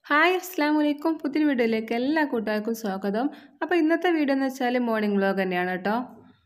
hi അസ്സാം വലൈക്കും പുതിയ വീഡിയോയിലേക്ക് എല്ലാ കൂട്ടുകാർക്കും സ്വാഗതം അപ്പോൾ ഇന്നത്തെ വീഡിയോ എന്ന് വെച്ചാൽ മോർണിംഗ് വ്ലോഗ് തന്നെയാണ് കേട്ടോ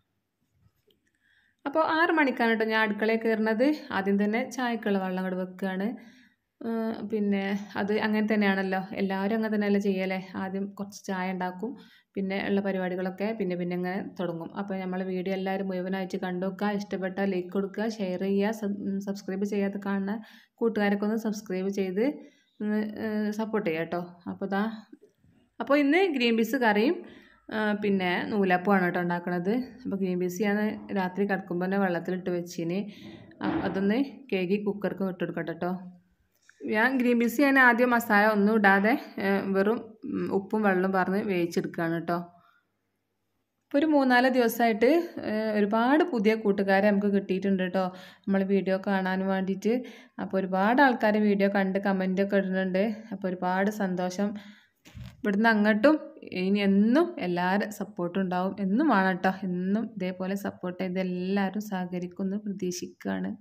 അപ്പോൾ ആറ് മണിക്കാണ് കേട്ടോ ഞാൻ അടുക്കളയിൽ കയറുന്നത് ആദ്യം തന്നെ ചായക്കുള്ള വെള്ളം കൂടെ വെക്കുകയാണ് ആ, പിന്നെ അത് അങ്ങനെ തന്നെയാണല്ലോ എല്ലാവരും അങ്ങനെ തന്നെയല്ലേ ചെയ്യല്ലേ ആദ്യം കുറച്ച് ചായ ഉണ്ടാക്കും പിന്നെ ഉള്ള പരിപാടികളൊക്കെ പിന്നെ പിന്നെ അങ്ങനെ തുടങ്ങും അപ്പോൾ നമ്മൾ വീഡിയോ എല്ലാവരും മുഴുവനായിട്ട് കണ്ടു നോക്കുക ഇഷ്ടപ്പെട്ടാൽ ലൈക്ക് കൊടുക്കുക ഷെയർ ചെയ്യുക സബ്സ്ക്രൈബ് ചെയ്യാത്ത കാണുന്ന കൂട്ടുകാരൊക്കെ ഒന്ന് സബ്സ്ക്രൈബ് ചെയ്ത് സപ്പോർട്ട് ചെയ്യാം കേട്ടോ അപ്പോൾ ദാ അപ്പോൾ ഇന്ന് ഗ്രീൻ പീസ് കറിയും ആ, പിന്നെ നൂലപ്പമാണ് കേട്ടോ ഉണ്ടാക്കണത് അപ്പോൾ ഗ്രീൻ പീസ് ഞാൻ രാത്രി കിടക്കുമ്പോൾ തന്നെ വെള്ളത്തിലിട്ട് വെച്ചിന് അ- അതൊന്ന് കേകി കുക്കർക്ക് ഇട്ട് കൊടുക്കട്ടെ കേട്ടോ ഞാൻ ഗ്രീൻ പീസ് ഞാൻ ആദ്യം മസാല ഒന്നും ഇടാതെ ഏ, വെറും ഉം, ഉപ്പും വെള്ളവും പറഞ്ഞ് വേവിച്ചെടുക്കുകയാണ് കേട്ടോ ഇപ്പോൾ ഒരു മൂന്നാല് ദിവസമായിട്ട് ഏഹ്, ഒരുപാട് പുതിയ കൂട്ടുകാരെ നമുക്ക് കിട്ടിയിട്ടുണ്ട് കേട്ടോ നമ്മൾ വീഡിയോ കാണാൻ വേണ്ടിയിട്ട് അപ്പോൾ ഒരുപാട് ആൾക്കാർ വീഡിയോ കണ്ട് കമൻ്റൊക്കെ ഇടുന്നുണ്ട് അപ്പോൾ ഒരുപാട് സന്തോഷം ഇവിടുന്ന് അങ്ങോട്ടും ഇനി എന്നും എല്ലാവരും സപ്പോർട്ടും ഉണ്ടാവും എന്നും വേണം കേട്ടോ എന്നും ഇതേപോലെ സപ്പോർട്ട് ചെയ്ത് എല്ലാവരും സഹകരിക്കുമെന്ന് പ്രതീക്ഷിക്കുകയാണ്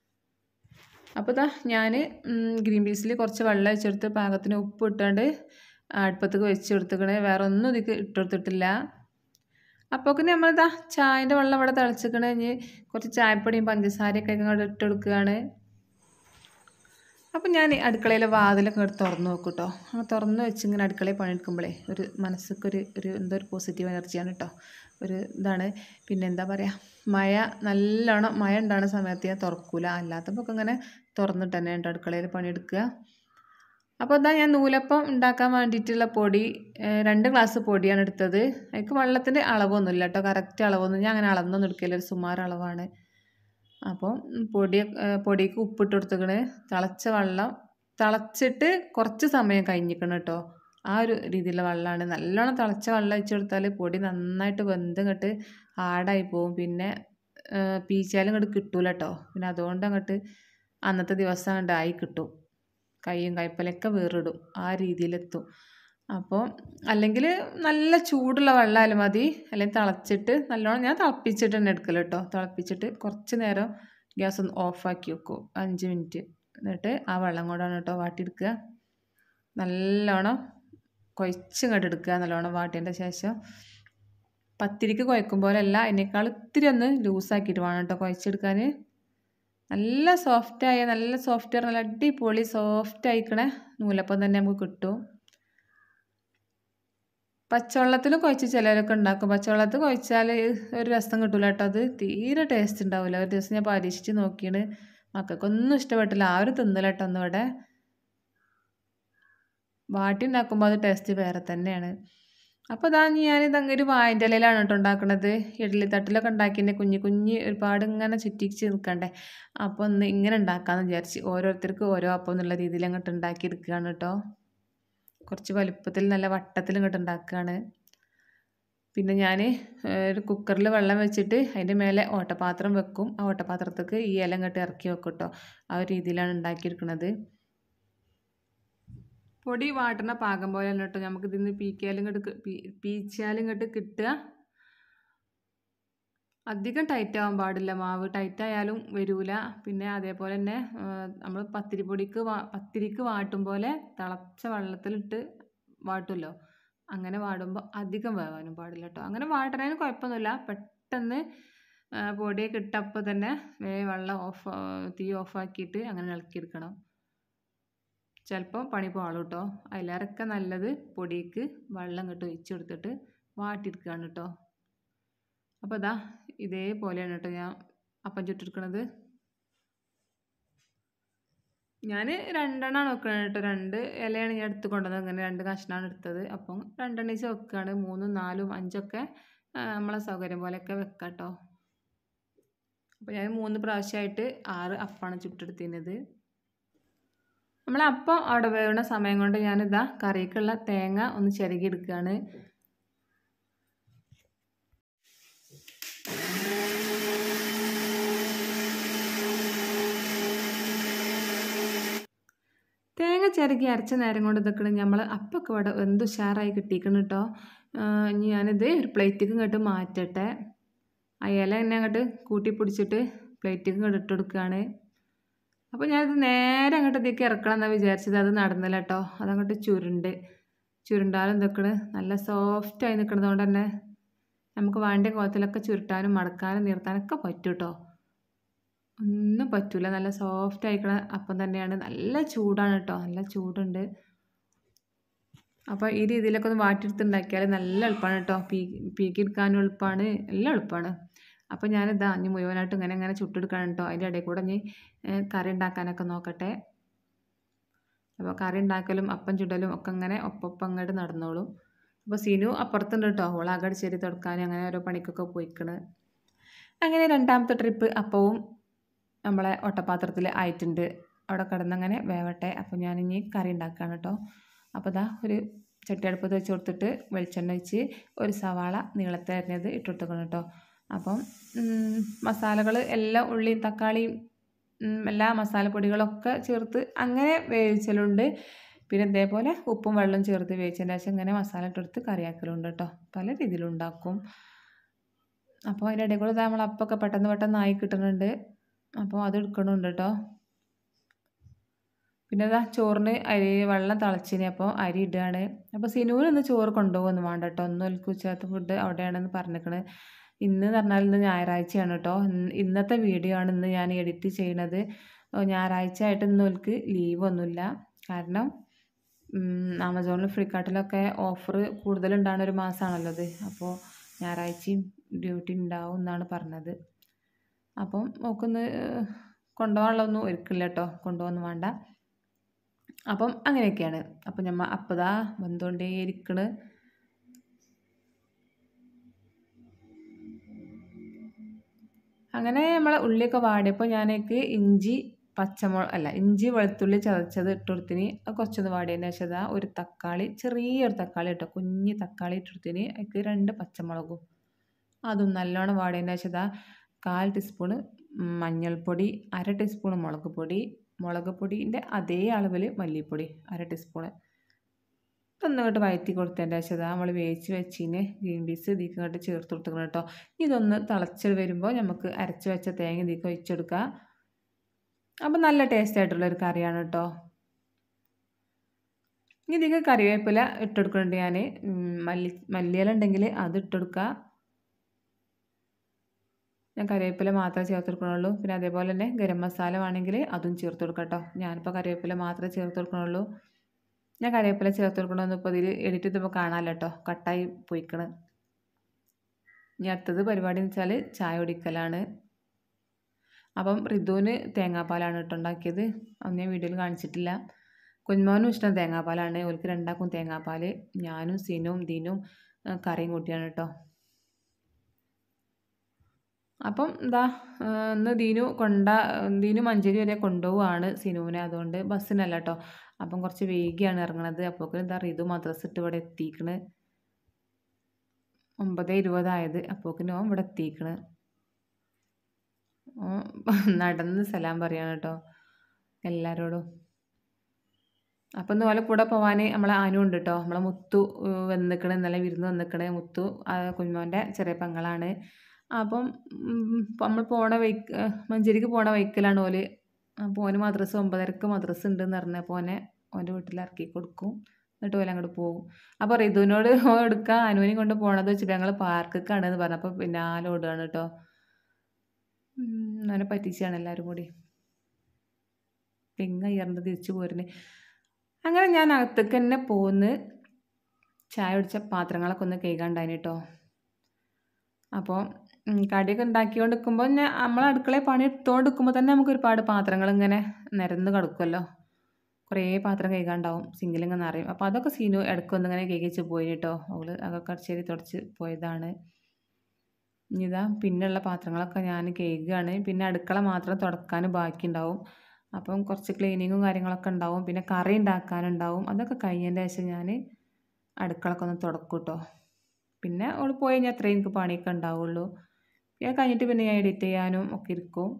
അപ്പോൾ ഇതാ ഞാൻ ഗ്രീൻ പീസിൽ കുറച്ച് വെള്ളം വെച്ചെടുത്ത് പാകത്തിന് ഉപ്പ് ഇട്ടുകൊണ്ട് അടുപ്പത്തേക്ക് വെച്ച് കൊടുത്തേക്കണേ വേറെ ഒന്നും ഇതിക്ക് ഇട്ടുകൊടുത്തിട്ടില്ല അപ്പോൾ നമ്മളിതാ ചായൻ്റെ വെള്ളം ഇവിടെ തിളച്ചിക്കണ കഴിഞ്ഞ് കുറച്ച് ചായപ്പൊടിയും പഞ്ചസാരയൊക്കെ ഇങ്ങോട്ട് ഇട്ട് കൊടുക്കുകയാണ് അപ്പം ഞാൻ അടുക്കളയിലെ വാതിലൊക്കെ ഇങ്ങോട്ട് തുറന്ന് നോക്കും കേട്ടോ ആ തുറന്ന് വെച്ച് ഇങ്ങനെ അടുക്കളയിൽ പണിയെടുക്കുമ്പോഴേ ഒരു മനസ്സൊക്കെ ഒരു ഒരു എന്തോ ഒരു പോസിറ്റീവ് എനർജിയാണ് കേട്ടോ ഒരു ഇതാണ് പിന്നെ എന്താ പറയുക മഴ നല്ലോണം മഴ ഉണ്ടാകുന്ന സമയത്ത് ഞാൻ തുറക്കൂല അല്ലാത്തപ്പോൾ ഒക്കെ ഇങ്ങനെ തുറന്നിട്ട് തന്നെ ഉണ്ട് അടുക്കളയിൽ പണിയെടുക്കുക അപ്പോൾ എന്താ ഞാൻ നൂലപ്പം ഉണ്ടാക്കാൻ വേണ്ടിയിട്ടുള്ള പൊടി ഏഹ് രണ്ട് ഗ്ലാസ് പൊടിയാണ് എടുത്തത് അതിക്ക് വെള്ളത്തിൻ്റെ അളവൊന്നുമില്ല കേട്ടോ കറക്റ്റ് അളവൊന്നും ഞാൻ അങ്ങനെ അളന്നൊന്നും എടുക്കില്ല ഒരു സുമാർ അളവാണ് അപ്പോൾ പൊടി ഏഹ് പൊടിക്ക് ഉപ്പിട്ട് കൊടുത്തേക്കണ് തിളച്ച വെള്ളം തിളച്ചിട്ട് കുറച്ച് സമയം കഴിഞ്ഞിക്കണം കേട്ടോ ആ ഒരു രീതിയിലുള്ള വെള്ളമാണ് നല്ലോണം തിളച്ച വെള്ളം ഒഴിച്ച് കൊടുത്താൽ പൊടി നന്നായിട്ട് വെന്ത് ഇങ്ങോട്ട് ഹാർഡായി പോവും പിന്നെ ഏഹ് പീച്ചാലും ഇങ്ങോട്ട് കിട്ടൂല കേട്ടോ പിന്നെ അതുകൊണ്ട് അങ്ങോട്ട് അന്നത്തെ ദിവസം അങ്ങോട്ട് ആയി കിട്ടും കൈയും കയ്പ്പലൊക്കെ വേറിടും ആ രീതിയിലെത്തും അപ്പോൾ അല്ലെങ്കിൽ നല്ല ചൂടുള്ള വെള്ളമായാലും മതി അല്ലെങ്കിൽ തിളച്ചിട്ട് നല്ലോണം ഞാൻ തിളപ്പിച്ചിട്ട് തന്നെ എടുക്കൽ കേട്ടോ തിളപ്പിച്ചിട്ട് കുറച്ച് നേരം ഗ്യാസ് ഒന്ന് ഓഫാക്കി വെക്കും അഞ്ച് മിനിറ്റ് എന്നിട്ട് ആ വെള്ളം കൊണ്ടാണ് കേട്ടോ വാട്ടിയെടുക്കുക നല്ലോണം കുഴച്ചിങ്ങോട്ട് എടുക്കുക നല്ലോണം വാട്ടിയതിൻ്റെ ശേഷം പത്തിരിക്ക് കുഴക്കും പോലെയല്ല അതിനേക്കാൾ ഇത്തിരി ഒന്ന് ലൂസാക്കിയിട്ട് വേണം കേട്ടോ കുഴച്ചെടുക്കാൻ നല്ല സോഫ്റ്റായ നല്ല സോഫ്റ്റ് നല്ല അടിപൊളി സോഫ്റ്റ് ആയിക്കണേ നൂലപ്പം തന്നെ നമുക്ക് കിട്ടും പച്ചവെള്ളത്തിൽ കുഴച്ച് ചിലരൊക്കെ ഉണ്ടാക്കും പച്ചവെള്ളത്തിൽ കുഴച്ചാൽ ഒരു രസം കിട്ടില്ല കേട്ടോ അത് തീരെ ടേസ്റ്റ് ഉണ്ടാവില്ല ഒരു ദിവസം ഞാൻ പരീക്ഷിച്ച് നോക്കിയാണ് മക്കൾക്കൊന്നും ഇഷ്ടപ്പെട്ടില്ല ആരും തിന്നില്ല കേട്ടോ ഒന്നും ഇവിടെ വാട്ടി ഉണ്ടാക്കുമ്പോൾ അത് ടേസ്റ്റ് വേറെ തന്നെയാണ് അപ്പോൾ ഇതാ ഞാനിത് അങ്ങ് ഒരു വായൻ്റെ ഇലയിലാണ് കേട്ടോ ഉണ്ടാക്കുന്നത് ഇഡ്ഡലി തട്ടിലൊക്കെ ഉണ്ടാക്കിൻ്റെ കുഞ്ഞ് കുഞ്ഞ് ഒരുപാട് ഇങ്ങനെ ചുറ്റിച്ച് നിൽക്കണ്ടേ അപ്പോൾ ഒന്ന് ഇങ്ങനെ ഉണ്ടാക്കാമെന്ന് വിചാരിച്ച് ഓരോരുത്തർക്ക് ഓരോ അപ്പം എന്നുള്ള രീതിയിൽ അങ്ങോട്ട് ഉണ്ടാക്കി എടുക്കുകയാണ് കേട്ടോ കുറച്ച് വലുപ്പത്തിൽ നല്ല വട്ടത്തിൽ ഇങ്ങോട്ട് ഉണ്ടാക്കുകയാണ് പിന്നെ ഞാൻ ഒരു കുക്കറിൽ വെള്ളം വെച്ചിട്ട് അതിൻ്റെ മേലെ ഓട്ടപാത്രം വെക്കും ആ ഓട്ടപാത്രത്തേക്ക് ഈ ഇല ഇങ്ങോട്ട് ഇറക്കി വെക്കും കേട്ടോ ആ ഒരു രീതിയിലാണ് ഉണ്ടാക്കിയെടുക്കുന്നത് പൊടി വാട്ടുന്ന പാകം പോലെ കേട്ടോ നമുക്ക് ഇതിന്ന് പീക്കിയാലും ഇങ്ങോട്ട് പീച്ചാലും ഇങ്ങോട്ട് കിട്ടുക അധികം ടൈറ്റ് ആവാൻ പാടില്ല മാവ് ടൈറ്റ് ആയാലും വരൂല പിന്നെ അതേപോലെ തന്നെ നമ്മൾ പത്തിരിപ്പൊടിക്ക് വാ പത്തിരിക്ക് വാട്ടും പോലെ തിളച്ച വെള്ളത്തിലിട്ട് വാട്ടുമല്ലോ അങ്ങനെ വാടുമ്പോൾ അധികം വേവാനും പാടില്ല കേട്ടോ അങ്ങനെ വാട്ടണതിന് കുഴപ്പമൊന്നുമില്ല പെട്ടെന്ന് ആ, പൊടിയൊക്കെ ഇട്ടപ്പോൾ തന്നെ വേ വെള്ളം ഓഫ് തീ ഓഫാക്കിയിട്ട് അങ്ങനെ ഇളക്കിയെടുക്കണം ചിലപ്പോൾ പണി പാളും കേട്ടോ അതിലേറൊക്കെ നല്ലത് പൊടിക്ക് വെള്ളം ഇങ്ങോട്ട് ഒഴിച്ച് കൊടുത്തിട്ട് വാട്ടിയെടുക്കുകയാണ് കേട്ടോ അപ്പോൾ ഇതാ ഇതേപോലെയാണ് കേട്ടോ ഞാൻ അപ്പം ചുട്ടെടുക്കണത് ഞാൻ രണ്ടെണ്ണമാണ് വെക്കണത് കേട്ടോ രണ്ട് ഇലയാണ് ഞാൻ എടുത്ത് കൊണ്ടുവന്നത് അങ്ങനെ രണ്ട് കഷ്ണമാണ് എടുത്തത് അപ്പം രണ്ടെണ്ണം വെച്ച് വെക്കുകയാണ് മൂന്നും നാലും അഞ്ചൊക്കെ ആ, നമ്മളെ സൗകര്യം പോലെയൊക്കെ വെക്കാം കേട്ടോ അപ്പോൾ ഞാൻ മൂന്ന് പ്രാവശ്യമായിട്ട് ആറ് അപ്പമാണ് ചുട്ടെടുത്തിരുന്നത് നമ്മൾ അപ്പം അവിടെ വേവുന്ന സമയം കൊണ്ട് ഞാനിതാ കറിക്കുള്ള തേങ്ങ ഒന്ന് ചിരകി എടുക്കുകയാണ് തേങ്ങ ചിരകി അരച്ച നേരം കൊണ്ട് ഇതൊക്കെ നമ്മൾ അപ്പൊക്കെ ഇവിടെ എന്ത് ഉഷാറായി കിട്ടിക്കണം കേട്ടോ ഇനി ഞാനിത് ഒരു പ്ലേറ്റിക്ക് ഇങ്ങോട്ട് മാറ്റട്ടെ ആ ഇല എന്നെ അങ്ങോട്ട് കൂട്ടി പിടിച്ചിട്ട് പ്ലേറ്റിക്ക് ഇങ്ങോട്ട് ഇട്ട് കൊടുക്കുകയാണ് അപ്പോൾ ഞാനിത് നേരെ അങ്ങോട്ട് ഇതിലേക്ക് ഇറക്കണം എന്നാണ് വിചാരിച്ചത് അത് നടന്നില്ല കേട്ടോ അതങ്ങോട്ട് ചുരുണ്ട് ചുരുണ്ടാലും നിൽക്കണ് നല്ല സോഫ്റ്റായി നിൽക്കുന്നത് കൊണ്ട് തന്നെ നമുക്ക് വേണ്ട കോലത്തിലൊക്കെ ചുരുട്ടാനും മടക്കാനും നിർത്താനൊക്കെ പറ്റും കേട്ടോ ഒന്നും പറ്റില്ല നല്ല സോഫ്റ്റ് ആയിക്കണ അപ്പം തന്നെയാണ് നല്ല ചൂടാണ് കേട്ടോ നല്ല ചൂടുണ്ട് അപ്പോൾ ഈ രീതിയിലൊക്കെ ഒന്ന് വാട്ടിയെടുത്തുണ്ടാക്കിയാൽ നല്ല എളുപ്പമാണ് കേട്ടോ പീ പീക്കിയെടുക്കാനും എളുപ്പമാണ് എല്ലാം എളുപ്പമാണ് അപ്പോൾ ഞാനിതാ ഇനി മുഴുവനായിട്ട് ഇങ്ങനെ ഇങ്ങനെ ചുട്ടെടുക്കണം കേട്ടോ അതിൻ്റെ ഇടയിൽ കൂടെ ഇനി ഏഹ്, കറി ഉണ്ടാക്കാനൊക്കെ നോക്കട്ടെ അപ്പോൾ കറി ഉണ്ടാക്കലും അപ്പം ചുടലും ഒക്കെ ഇങ്ങനെ ഒപ്പം അങ്ങോട്ട് നടന്നോളും അപ്പോൾ സിനു അപ്പുറത്തുണ്ട് കേട്ടോ ഓൾ അകടിച്ചേരി തുടക്കാനും അങ്ങനെ ഓരോ പണിക്കൊക്കെ പോയിക്കണ് അങ്ങനെ രണ്ടാമത്തെ ട്രിപ്പ് അപ്പവും നമ്മളെ ഒട്ടപാത്രത്തിൽ ആയിട്ടുണ്ട് അവിടെ കിടന്നങ്ങനെ വേവട്ടെ അപ്പോൾ ഞാനിനി കറി ഉണ്ടാക്കുകയാണ് കേട്ടോ അപ്പോൾ ഇതാ ഒരു ചട്ടി അടുപ്പത്ത് വെച്ച് കൊടുത്തിട്ട് വെളിച്ചെണ്ണ ഒഴിച്ച് ഒരു സവാള നീളത്തിൽ അരിഞ്ഞത് ഇട്ട് കൊടുത്തേക്കണം കേട്ടോ അപ്പം മസാലകൾ എല്ലാം ഉള്ളിയും തക്കാളിയും ഉം, എല്ലാ മസാലപ്പൊടികളൊക്കെ ചേർത്ത് അങ്ങനെ വേവിച്ചലുണ്ട് പിന്നെ ഇതേപോലെ ഉപ്പും വെള്ളവും ചേർത്ത് വേവിച്ചതിന് ശേഷം ഇങ്ങനെ മസാല ഇട്ടെടുത്ത് കറിയാക്കലുണ്ട് കേട്ടോ പല രീതിയിലും ഉണ്ടാക്കും അപ്പോൾ അതിൻ്റെ ഇടയിൽ കൂടെ നമ്മൾ അപ്പൊക്കെ പെട്ടെന്ന് പെട്ടെന്ന് ആയി കിട്ടുന്നുണ്ട് അപ്പോൾ അത് എടുക്കണമുണ്ട് കേട്ടോ പിന്നെ ഇതാ ചോറിന് അരി വെള്ളം തിളച്ചിന് അപ്പോൾ അരി ഇടുകയാണ് അപ്പോൾ സിനുവിന് ഇന്ന് ചോറ് കൊണ്ടുപോകുന്നു വേണ്ട കേട്ടോ ഒന്നും ഒൽക്ക് ഉച്ചത്തെ ഫുഡ് അവിടെയാണെന്ന് പറഞ്ഞിരിക്കണത് ഇന്ന് എന്ന് പറഞ്ഞാൽ ഇന്ന് ഞായറാഴ്ചയാണ് കേട്ടോ ഇന്ന് ഇന്നത്തെ വീഡിയോ ആണ് ഇന്ന് ഞാൻ എഡിറ്റ് ചെയ്യണത് ഓ, ഞായറാഴ്ച ആയിട്ട് ഇന്ന് ഓൽക്ക് ലീവ് ഒന്നുമില്ല കാരണം ഉം, ആമസോണിലും ഫ്ലിപ്കാർട്ടിലൊക്കെ ഓഫർ കൂടുതലുണ്ടാകുന്ന ഒരു മാസമാണല്ലോ അത് അപ്പോൾ ഞായറാഴ്ചയും ഡ്യൂട്ടി ഉണ്ടാവും എന്നാണ് പറഞ്ഞത് അപ്പം നോക്കൊന്ന് കൊണ്ടുപോകാനുള്ളതൊന്നും ഒരുക്കില്ല കേട്ടോ കൊണ്ടുപോകൊന്നും വേണ്ട അപ്പം അങ്ങനെയൊക്കെയാണ് അപ്പം ഞമ്മ അപ്പതാ വന്നുകൊണ്ടേ ഇരിക്കണ് അങ്ങനെ നമ്മളെ ഉള്ളിയൊക്കെ വാടിയപ്പോൾ ഞാനേക്ക് ഇഞ്ചി പച്ചമുളക് അല്ല ഇഞ്ചി വെളുത്തുള്ളി ചതച്ചത് ഇട്ട് കൊടുത്തിന് അത് കുറച്ചൊന്ന് വാടിയതിന് ശേഷം ദാ ഒരു തക്കാളി ചെറിയൊരു തക്കാളി കേട്ടോ കുഞ്ഞ് തക്കാളി ഇട്ട് കൊടുത്തിന് അതിക്ക് രണ്ട് പച്ചമുളകും അതും നല്ലോണം വാടിയതിന് ശേഷം ദാ കാൽ ടീസ്പൂണ് മഞ്ഞൾപ്പൊടി അര ടീസ്പൂൺ മുളക് പൊടി മുളക് പൊടിൻ്റെ അതേ അളവിൽ മല്ലിപ്പൊടി അര ടീസ്പൂണ് ഇതൊന്നിങ്ങോട്ട് വഴറ്റി കൊടുത്തതിൻ്റെ ശേഷം ഇതാ നമ്മൾ വേവിച്ച് വെച്ചിന് ഗ്രീൻ പീസ് ഇതിലേക്ക് ഇങ്ങോട്ട് ചേർത്ത് കൊടുക്കണം കേട്ടോ ഇതൊന്ന് തിളച്ച് വരുമ്പോൾ നമുക്ക് അരച്ച് വെച്ച തേങ്ങ ഇതിലേക്ക് ഒഴിച്ചെടുക്കുക അപ്പം നല്ല ടേസ്റ്റ് ആയിട്ടുള്ള ഒരു കറിയാണ് കേട്ടോ ഇനി ഇതിലേക്ക് കറിവേപ്പില ഇട്ടെടുക്കുന്നുണ്ട് ഞാൻ മല്ലി മല്ലിയില ഉണ്ടെങ്കിൽ അത് ഇട്ടെടുക്കുക ഞാൻ കറിവേപ്പില മാത്രമേ ചേർത്ത് കൊടുക്കണുള്ളൂ പിന്നെ അതേപോലെ തന്നെ ഗരം മസാല വേണമെങ്കിൽ അതും ചേർത്ത് കൊടുക്കാം കേട്ടോ ഞാനിപ്പോൾ കറിവേപ്പില മാത്രമേ ചേർത്ത് കൊടുക്കണുള്ളൂ ഞാൻ കറിവേപ്പില ചേർത്ത് കൊടുക്കണമെന്ന് ഇപ്പോൾ ഇതിൽ എഡിറ്റ് ചെയ്തപ്പോൾ കാണാമല്ലോ കേട്ടോ കട്ടായി പോയിക്കണ് ഇനി അടുത്തത് പരിപാടി എന്ന് വെച്ചാൽ ചായ കുടിക്കലാണ് അപ്പം ഋതുവിന് തേങ്ങാപ്പാലാണ് കേട്ടോ ഉണ്ടാക്കിയത് അത് ഞാൻ വീഡിയോയിൽ കാണിച്ചിട്ടില്ല കുഞ്ഞുമോനും ഇഷ്ടം തേങ്ങാപ്പാലാണ് ഓൾക്ക് രണ്ടാക്കും തേങ്ങാപ്പാൽ ഞാനും സീനും ദീനും ആ, കറിയും കൂട്ടിയാണ് കേട്ടോ അപ്പം എന്താ ഇന്ന് ദീനു കൊണ്ട ദീനു മഞ്ചേരി വരെ കൊണ്ടുപോവാണ് സിനുവിനെ അതുകൊണ്ട് ബസ്സിനല്ല കേട്ടോ അപ്പം കുറച്ച് വൈകിയാണ് ഇറങ്ങണത് അപ്പോൾ എന്താ ഇത് മദ്രസ ഇട്ട് ഇവിടെ എത്തിക്കണ് ഒമ്പത് ഇരുപതായത് അപ്പോക്കിന് ഓൻ ഇവിടെ എത്തിക്കണ് ഓൻ നടന്ന് സലാം പറയാണ് കേട്ടോ എല്ലാവരോടും അപ്പം ഇന്ന് ഓലെ കൂടെ പോവാൻ നമ്മളെ ആനും ഉണ്ട് കേട്ടോ നമ്മളെ മുത്തു ഏഹ് വന്നിക്കണ് ഇന്നലെ വിരുന്ന് വന്നിക്കണ് മുത്തു ആ കുഞ്ഞുമോൻ്റെ ചെറിയ പെങ്ങളാണ് അപ്പം ഉം, നമ്മൾ പോണ വൈക്ക് മഞ്ചേരിക്ക് പോണ വൈക്കലാണ് ഓല് അപ്പോൾ ഓന് മദ്രസ ഒമ്പതരക്ക് മദ്രസ ഉണ്ടെന്ന് പറഞ്ഞപ്പോൾ ഓനെ ഓൻ്റെ വീട്ടിൽ ഇറക്കി കൊടുക്കും എന്നിട്ട് ഓല അങ്ങോട്ട് പോകും അപ്പോൾ റിതുവിനോട് ഓ എടുക്കുക അനുവിനെയും കൊണ്ട് പോണത് വെച്ചിട്ട് ഞങ്ങൾ പാർക്കൊക്കെയാണ് എന്ന് പറഞ്ഞപ്പോൾ പിന്നാലെ ഓടുകയാണ് കേട്ടോ അവനെ പറ്റിച്ചാണ് എല്ലാവരും കൂടി തെങ്ങ ഉയർന്ന് തിരിച്ചു പോരുന്നേ അങ്ങനെ ഞാൻ അകത്തേക്ക് തന്നെ പോന്ന് ചായ കുടിച്ച പാത്രങ്ങളൊക്കെ ഒന്ന് കഴുകാണ്ടായിന് കേട്ടോ അപ്പോൾ ഉം, കടിയൊക്കെ ഉണ്ടാക്കിക്കൊണ്ട് നിൽക്കുമ്പോൾ ഞാൻ നമ്മൾ അടുക്കളയിൽ പണി എടുത്തുകൊണ്ട് നിൽക്കുമ്പോൾ തന്നെ നമുക്ക് ഒരുപാട് പാത്രങ്ങൾ ഇങ്ങനെ നിരന്ന് കിടക്കുമല്ലോ കുറേ പാത്രം കഴുകാണ്ടാവും സിങ്കിലിങ്ങനെ നിറയും അപ്പോൾ അതൊക്കെ സീനു ഇടയ്ക്ക് ഒന്നിങ്ങനെ കഴുകിച്ച് പോയി കേട്ടോ അവള് അതൊക്കെ അടിച്ചേരി തുടച്ച് പോയതാണ് ഇനി ഇതാ പിന്നെയുള്ള പാത്രങ്ങളൊക്കെ ഞാൻ കഴുകുകയാണ് പിന്നെ അടുക്കള മാത്രം തുടക്കാൻ ബാക്കിയുണ്ടാവും അപ്പം കുറച്ച് ക്ലീനിങ്ങും കാര്യങ്ങളൊക്കെ ഉണ്ടാവും പിന്നെ കറി ഉണ്ടാക്കാനുണ്ടാവും അതൊക്കെ കഴിഞ്ഞതിൻ്റെ ശേഷം ഞാൻ അടുക്കളൊക്കെ ഒന്ന് തുടക്കും കേട്ടോ പിന്നെ അവൾ പോയി കഴിഞ്ഞാൽ അത്രയും എനിക്ക് പണിയൊക്കെ ഉണ്ടാവുള്ളൂ പിന്നെ കഴിഞ്ഞിട്ട് പിന്നെ ഞാൻ എഡിറ്റ് ചെയ്യാനും ഒക്കെ ഇരിക്കും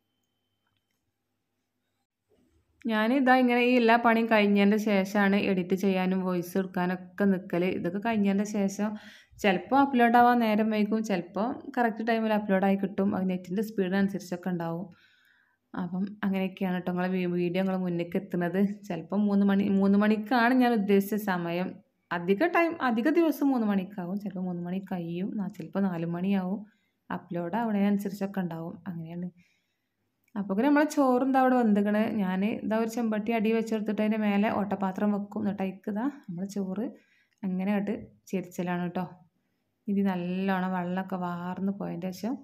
ഞാൻ ഇതാ ഇങ്ങനെ ഈ എല്ലാ പണിയും കഴിഞ്ഞതിൻ്റെ ശേഷമാണ് എഡിറ്റ് ചെയ്യാനും വോയിസ് എടുക്കാനൊക്കെ നിൽക്കൽ ഇതൊക്കെ കഴിഞ്ഞതിൻ്റെ ശേഷം ചിലപ്പോൾ അപ്ലോഡ് ആവാൻ നേരം വൈകും ചിലപ്പോൾ കറക്റ്റ് ടൈമിൽ അപ്ലോഡ് ആയി കിട്ടും അത് നെറ്റിൻ്റെ സ്പീഡിനനുസരിച്ചൊക്കെ ഉണ്ടാവും അപ്പം അങ്ങനെയൊക്കെയാണ് കേട്ടോ നിങ്ങളെ വീഡിയോ നിങ്ങൾ മുന്നിലേക്ക് എത്തുന്നത് ചിലപ്പോൾ മൂന്ന് മണി മൂന്ന് മണിക്കാണ് ഞാൻ ഉദ്ദേശിച്ച സമയം അധിക ടൈം അധിക ദിവസം മൂന്ന് മണിക്കാവും ചിലപ്പോൾ മൂന്ന് മണി കഴിയും ചിലപ്പോൾ നാല് മണിയാവും അപ്ലോഡ് ആവണതിനനുസരിച്ചൊക്കെ ഉണ്ടാവും അങ്ങനെയാണ് അപ്പോൾ നമ്മളെ ചോറും ഇതാ അവിടെ വെന്തിക്കണ് ഞാൻ ഇതാ ഒരു ചെമ്പട്ടി അടി വെച്ചെടുത്തിട്ട് അതിൻ്റെ മേലെ ഓട്ടപാത്രം വെക്കും എന്നിട്ട് അതിക്ക് ഇതാ നമ്മൾ ചോറ് അങ്ങനെ ആയിട്ട് ചെരിച്ചലാണ് കേട്ടോ ഇത് നല്ലോണം വെള്ളമൊക്കെ വാർന്ന് പോയതിൻ്റെ ശേഷം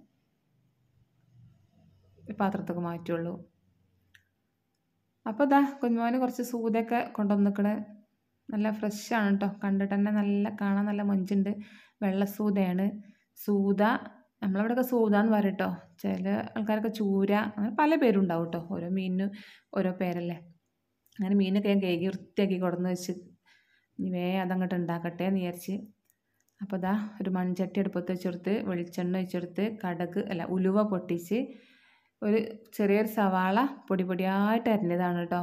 പാത്രത്തൊക്കെ മാറ്റുള്ളൂ അപ്പോൾ ഇതാ കുഞ്ഞുമോന് കുറച്ച് സൂതൊക്കെ കൊണ്ടുവന്നിക്കണ് നല്ല ഫ്രഷാണ് കേട്ടോ കണ്ടിട്ട് തന്നെ നല്ല കാണാൻ നല്ല മൊഞ്ചുണ്ട് വെള്ള സൂതയാണ് സൂത നമ്മളവിടെയൊക്കെ സൂത എന്ന് പറയും കേട്ടോ ചില ആൾക്കാരൊക്കെ ചൂര അങ്ങനെ പല പേരും ഉണ്ടാവും കേട്ടോ ഓരോ മീനിന് ഓരോ പേരല്ലേ അങ്ങനെ മീനൊക്കെ ഞാൻ കഴുകി വൃത്തിയാക്കി കൊടുന്ന് വെച്ച് ഇനി വേ അതങ്ങോട്ട് ഉണ്ടാക്കട്ടെ എന്ന് വിചാരിച്ച് അപ്പോൾ ഇതാ ഒരു മൺചട്ടി അടുപ്പത്ത് വെച്ചെടുത്ത് വെളിച്ചെണ്ണ വെച്ചെടുത്ത് കടക് അല്ല ഉലുവ പൊട്ടിച്ച് ഒരു ചെറിയൊരു സവാള പൊടി പൊടിയായിട്ട് അരിഞ്ഞതാണ് കേട്ടോ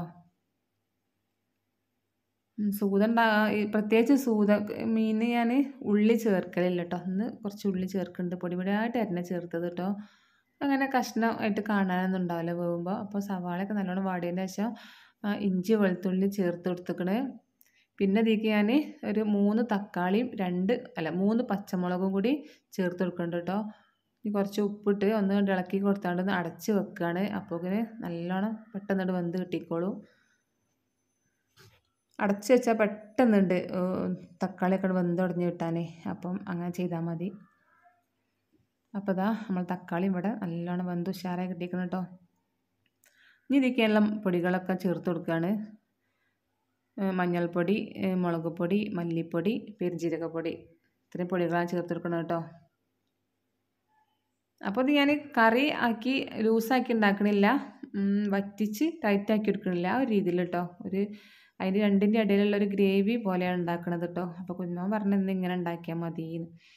സൂത ഉണ്ടാ പ്രത്യേകിച്ച് സൂത മീൻ ഞാൻ ഉള്ളി ചേർക്കലില്ല കേട്ടോ ഒന്ന് കുറച്ച് ഉള്ളി ചേർക്കുന്നുണ്ട് പൊടി പൊടിയായിട്ട് അരിഞ്ഞ ചേർത്തത് കേട്ടോ അങ്ങനെ കഷ്ണം ആയിട്ട് കാണാനൊന്നും ഉണ്ടാവില്ല വേകുമ്പോൾ അപ്പോൾ സവാളയൊക്കെ നല്ലോണം വാടിയതിന് ശേഷം ഇഞ്ചി വെളുത്തുള്ളി ചേർത്ത് കൊടുത്തേക്കണ് പിന്നെ ഇതിലേക്ക് ഞാൻ ഒരു മൂന്ന് തക്കാളിയും രണ്ട് അല്ല മൂന്ന് പച്ചമുളകും കൂടി ചേർത്ത് കൊടുക്കുന്നുണ്ട് കേട്ടോ ഇനി കുറച്ച് ഉപ്പിട്ട് ഒന്ന് കണ്ട് ഇളക്കി കൊടുത്താണ്ട് ഒന്ന് അടച്ച് വെക്കുകയാണ് അപ്പോൾ ഇങ്ങനെ നല്ലോണം പെട്ടെന്ന് വെന്ത് കിട്ടിക്കോളും അടച്ച് വെച്ചാൽ പെട്ടെന്നുണ്ട് തക്കാളിയൊക്കെ വെന്ത് ഉടഞ്ഞ് കിട്ടാനേ അപ്പം അങ്ങനെ ചെയ്താൽ മതി അപ്പോൾ ഇതാ നമ്മൾ തക്കാളി ഇവിടെ നല്ലോണം വെന്ത് ഉഷാറായി കിട്ടിക്കണം കേട്ടോ ഇനി ഇതിക്കെല്ലാം പൊടികളൊക്കെ ചേർത്ത് കൊടുക്കുകയാണ് മഞ്ഞൾപ്പൊടി മുളക് പൊടി മല്ലിപ്പൊടി പെരുജീരകപ്പൊടി ഇത്രയും പൊടികളാണ് ചേർത്ത് കൊടുക്കണം കേട്ടോ അപ്പോൾ ഇത് ഞാൻ കറി ആക്കി ലൂസാക്കി ഉണ്ടാക്കണില്ല വറ്റിച്ച് ടൈറ്റാക്കി എടുക്കണില്ല ആ ഒരു രീതിയിൽ കേട്ടോ ഒരു അതിൻ്റെ രണ്ടിൻ്റെ ഇടയിലുള്ള ഒരു ഗ്രേവി പോലെയാണ് ഉണ്ടാക്കണത് കേട്ടോ അപ്പോൾ കുഞ്ഞമ്മ പറഞ്ഞത് ഇങ്ങനെ ഉണ്ടാക്കിയാൽ മതി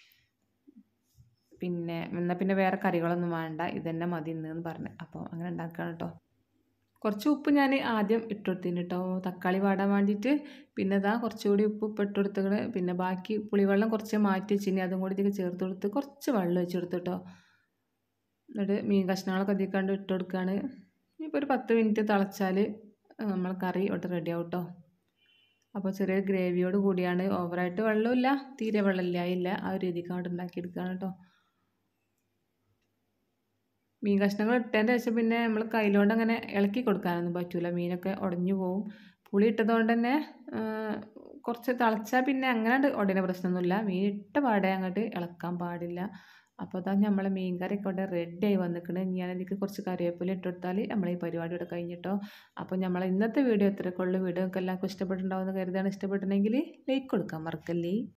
പിന്നെ എന്നാൽ പിന്നെ വേറെ കറികളൊന്നും വേണ്ട ഇതന്നെ മതി എന്ന് പറഞ്ഞു അപ്പോൾ അങ്ങനെ ഉണ്ടാക്കുകയാണ് കേട്ടോ കുറച്ച് ഉപ്പ് ഞാൻ ആദ്യം ഇട്ടുകൊടുത്തിന് കേട്ടോ തക്കാളി വാടാൻ വേണ്ടിയിട്ട് പിന്നെ ഇതാ കുറച്ചുകൂടി ഉപ്പ് ഉപ്പ് ഇട്ട് കൊടുത്തിട്ട് പിന്നെ ബാക്കി പുളിവെള്ളം കുറച്ച് മാറ്റി വെച്ചിനി അതും കൂടി ഇതിലേക്ക് ചേർത്ത് കൊടുത്ത് കുറച്ച് വെള്ളം ഒഴിച്ച് കൊടുത്തു കേട്ടോ എന്നിട്ട് മീൻ കഷ്ണങ്ങളൊക്കെ ഇതിക്കാണ്ട് ഇട്ട് കൊടുക്കുകയാണ് ഇനിയിപ്പോൾ ഒരു പത്ത് മിനിറ്റ് തിളച്ചാൽ നമ്മൾ കറി ഇവിടെ റെഡി ആവും കേട്ടോ അപ്പോൾ ചെറിയ ഗ്രേവിയോട് കൂടിയാണ് ഓവറായിട്ട് വെള്ളമില്ല തീരെ വെള്ളമില്ല ഇല്ല ആ ഒരു രീതിക്ക് അവിടെ ഉണ്ടാക്കിയെടുക്കുകയാണ് കേട്ടോ മീൻ കഷ്ണങ്ങൾ ഇട്ടതിൻ്റെ ശേഷം പിന്നെ നമ്മൾ കയ്യിലോണ്ട് അങ്ങനെ ഇളക്കി കൊടുക്കാനൊന്നും പറ്റില്ല മീനൊക്കെ ഉടഞ്ഞു പോവും പുളി ഇട്ടതുകൊണ്ട് തന്നെ കുറച്ച് തിളച്ചാൽ പിന്നെ അങ്ങനെ ഉടനെ പ്രശ്നമൊന്നുമില്ല മീൻ ഇട്ട പാടെ അങ്ങോട്ട് ഇളക്കാൻ പാടില്ല അപ്പോൾ അതാ നമ്മളെ മീൻ കറിയൊക്കെ ഇവിടെ റെഡി ആയി വന്നിക്കണ് ഞാൻ അതിലേക്ക് കുറച്ച് കറിവേപ്പില ഇട്ട് കൊടുത്താൽ നമ്മൾ ഈ പരിപാടി ഇവിടെ കഴിഞ്ഞിട്ടോ അപ്പോൾ നമ്മൾ ഇന്നത്തെ വീഡിയോ ഇത്രയൊക്കെ ഉള്ളൂ വീഡിയോ ഒക്കെ എല്ലാവർക്കും ഇഷ്ടപ്പെട്ടുണ്ടാവുമെന്ന് കരുതാണ് ഇഷ്ടപ്പെട്ടിട്ടുണ്ടെങ്കിൽ ലൈക്ക് കൊടുക്കാൻ മറക്കല്ലേ